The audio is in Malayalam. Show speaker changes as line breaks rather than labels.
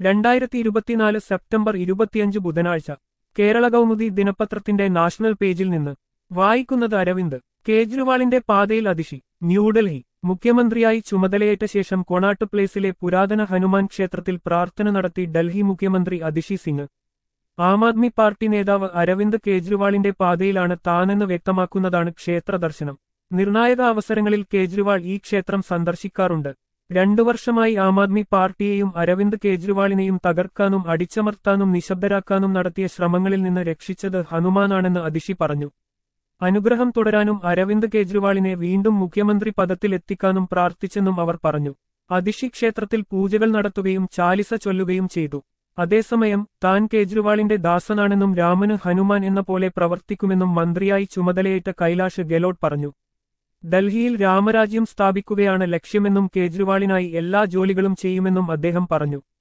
രണ്ടായിരത്തി ഇരുപത്തിനാല് സെപ്റ്റംബർ ഇരുപത്തിയഞ്ച് ബുധനാഴ്ച കേരള കൗമുദി ദിനപത്രത്തിന്റെ നാഷണൽ പേജിൽ നിന്ന് വായിക്കുന്നത് അരവിന്ദ് കേജ്രിവാളിന്റെ പാതയിൽ അതിശി ന്യൂഡൽഹി മുഖ്യമന്ത്രിയായി ചുമതലയേറ്റ ശേഷം കൊണാട്ട് പ്ലേസിലെ പുരാതന ഹനുമാൻ ക്ഷേത്രത്തിൽ പ്രാർത്ഥന നടത്തി ഡൽഹി മുഖ്യമന്ത്രി അതിഷി സിംഗ് ആം ആദ്മി പാർട്ടി നേതാവ് അരവിന്ദ് കേജ്രിവാളിന്റെ പാതയിലാണ് താനെന്ന് വ്യക്തമാക്കുന്നതാണ് ക്ഷേത്ര ദർശനം നിർണായക അവസരങ്ങളിൽ കേജ്രിവാൾ ഈ ക്ഷേത്രം സന്ദർശിക്കാറുണ്ട് രണ്ടു വർഷമായി ആം ആദ്മി പാർട്ടിയെയും അരവിന്ദ് കേജ്രിവാളിനെയും തകർക്കാനും അടിച്ചമർത്താനും നിശബ്ദരാക്കാനും നടത്തിയ ശ്രമങ്ങളിൽ നിന്ന് രക്ഷിച്ചത് ഹനുമാനാണെന്ന് അതിഷി പറഞ്ഞു അനുഗ്രഹം തുടരാനും അരവിന്ദ് കേജ്രിവാളിനെ വീണ്ടും മുഖ്യമന്ത്രി പദത്തിലെത്തിക്കാനും പ്രാർത്ഥിച്ചെന്നും അവർ പറഞ്ഞു അതിഷി ക്ഷേത്രത്തിൽ പൂജകൾ നടത്തുകയും ചാലിസ ചൊല്ലുകയും ചെയ്തു അതേസമയം താൻ കേജ്രിവാളിന്റെ ദാസനാണെന്നും രാമന് ഹനുമാൻ എന്ന പോലെ പ്രവർത്തിക്കുമെന്നും മന്ത്രിയായി ചുമതലയേറ്റ കൈലാഷ് ഗെലോട്ട് പറഞ്ഞു ഡൽഹിയിൽ രാമരാജ്യം സ്ഥാപിക്കുകയാണ് ലക്ഷ്യമെന്നും കേജ്രിവാളിനായി എല്ലാ ജോലികളും ചെയ്യുമെന്നും അദ്ദേഹം പറഞ്ഞു